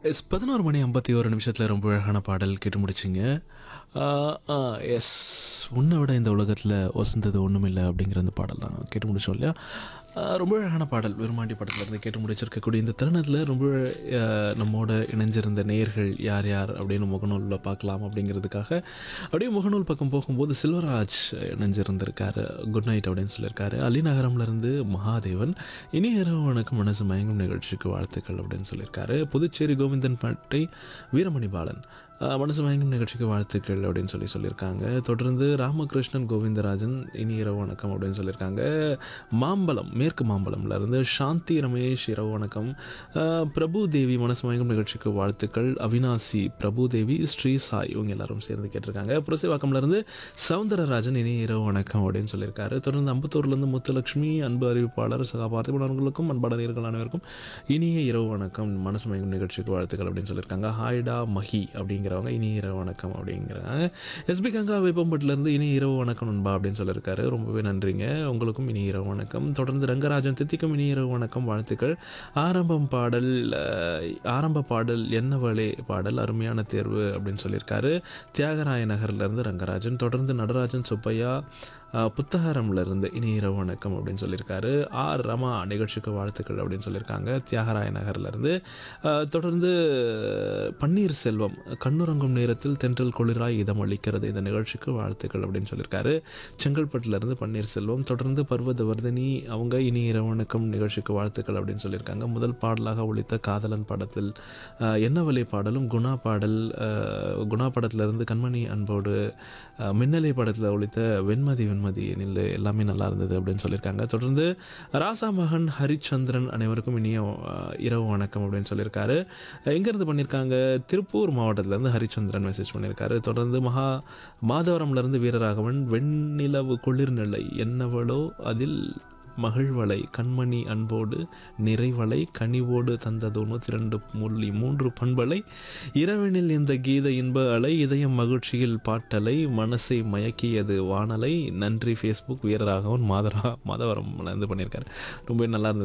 S பதினோரு மணி ஐம்பத்தி ஒரு நிமிஷத்தில் ரொம்ப அழகான பாடல் கேட்டு முடிச்சிங்க எஸ் உன்னை விட இந்த உலகத்தில் வசந்தது ஒன்றும் இல்லை அப்படிங்கிற அந்த பாடல் தான் கேட்டு முடிச்சோம் இல்லையா ஆ, ரொம்ப அழகான பாடல் விரும்மாண்டி படத்துலேருந்து கேட்டு முடிச்சிருக்கக்கூடிய இந்த தருணத்தில் ரொம்ப ஆ, நம்மோட இணைஞ்சிருந்த நேயர்கள் யார் யார் அப்படின்னு முகநூலில் பார்க்கலாம் அப்படிங்கிறதுக்காக அப்படியே முகநூல் பக்கம் போகும்போது செல்வராஜ் இணைஞ்சிருந்திருக்காரு குட் நைட் அப்படின்னு சொல்லியிருக்காரு அலிநகரம்லேருந்து மகாதேவன் இனி இரவு வணக்கம் மனசு மயங்கும் நிகழ்ச்சிக்கு வாழ்த்துக்கள் அப்படின்னு சொல்லியிருக்காரு புதுச்சேரி கோவிந்தன் பாட்டை வீரமணி பாலன் ஆஹ், மனசு மயங்கும் நிகழ்ச்சிக்கு வாழ்த்துக்கள் அப்படின்னு சொல்லி சொல்லியிருக்காங்க தொடர்ந்து ராமகிருஷ்ணன் கோவிந்தராஜன் இனி இரவு வணக்கம் அப்படின்னு சொல்லியிருக்காங்க மாம்பலம் மேற்கு மாம்பலம்ல இருந்து சாந்தி ரமேஷ் இரவு வணக்கம் ஆஹ், பிரபு தேவி மனசு மயங்கும் நிகழ்ச்சிக்கு வாழ்த்துக்கள் அவினாசி பிரபு தேவி ஸ்ரீ சாய் இவங்க எல்லாரும் சேர்ந்து கேட்டிருக்காங்க புரசைவாக்கம்ல இருந்து சவுந்தரராஜன் இனி இரவு வணக்கம் அப்படின்னு சொல்லியிருக்காரு தொடர்ந்து அம்பத்தூர்லேருந்து முத்துலட்சுமி அன்பு அறிவிப்பாளர் சகா பார்த்திபனவர்களுக்கும் அன்பான நேர்கள் அனைவருக்கும் இனிய இரவு வணக்கம் மனசு மயங்கும் நிகழ்ச்சிக்கு வாழ்த்துக்கள் அப்படின்னு சொல்லியிருக்காங்க ஹாய்டா மஹி அப்படிங்கிறவங்க இனிய இரவு வணக்கம் அப்படிங்கிறாங்க எஸ்பி கங்கா வேப்பம்பட்டிலேருந்து இனி இரவு வணக்கம் நண்பா அப்படின்னு சொல்லியிருக்காரு ரொம்பவே நன்றிங்க உங்களுக்கும் இனி இரவு வணக்கம் தொடர்ந்து ரங்கராஜன் தித்திக்கும் இனி இரவு வணக்கம் வாழ்த்துக்கள் ஆரம்பம் பாடல் அஹ், ஆரம்ப பாடல் என்னவளே பாடல் அருமையான தேர்வு அப்படின்னு சொல்லியிருக்காரு தியாகராய நகர்லேருந்து ரங்கராஜன் தொடர்ந்து நடராஜன் சுப்பையா அஹ், புத்தகரம்ல இருந்து இனி இரவு வணக்கம் அப்படின்னு சொல்லியிருக்காரு ஆர் ரமா நிகழ்ச்சிக்கு வாழ்த்துக்கள் அப்படின்னு சொல்லியிருக்காங்க தியாகராய நகர்ல இருந்து அஹ், தொடர்ந்து பன்னீர் செல்வம் கண்ணுறங்கும் நேரத்தில் தென்றல் குளிராய் இதம் அளிக்கிறது இந்த நிகழ்ச்சிக்கு வாழ்த்துக்கள் அப்படின்னு சொல்லியிருக்காரு செங்கல்பட்டுல இருந்து பன்னீர் செல்வம் தொடர்ந்து பர்வத வர்தினி அவங்க இனி இரவு வணக்கம் நிகழ்ச்சிக்கு வாழ்த்துக்கள் அப்படின்னு சொல்லியிருக்காங்க முதல் பாடலாக ஒழித்த காதலன் படத்தில் அஹ், என்ன வழி பாடலும் குணா பாடல் அஹ், குணா படத்துல இருந்து கண்மணி அன்போடு அஹ், மின்னலை படத்தில் ஒழித்த வெண்மதி வெண்மதி நில் எல்லாமே நல்லா இருந்தது அப்படின்னு சொல்லியிருக்காங்க தொடர்ந்து ராசா மகன் ஹரிச்சந்திரன் அனைவருக்கும் இனிய அஹ், இரவு வணக்கம் அப்படின்னு சொல்லியிருக்காரு எங்கேருந்து பண்ணியிருக்காங்க திருப்பூர் மாவட்டத்திலேருந்து ஹரிச்சந்திரன் மெசேஜ் பண்ணியிருக்காரு தொடர்ந்து மகா மாதவரம்லேருந்து வீரராகவன் வெண்ணிலவு குளிர்நிலை என்னவளோ அதில் மகிழ்வலை கண்மணி அன்போடு நிறைவலை கனிவோடு தந்தது நூற்றி ரெண்டு முள்ளி மூன்று பண்பலை இரவினில் இந்த கீத இன்ப அலை இதயம் மகிழ்ச்சியில் பாட்டலை மனசை மயக்கியது வானலை நன்றி ஃபேஸ்புக் வீரராகவன் மாதரா மாதவரம்ல இருந்து பண்ணியிருக்காரு ரொம்ப நல்லா இருந்தது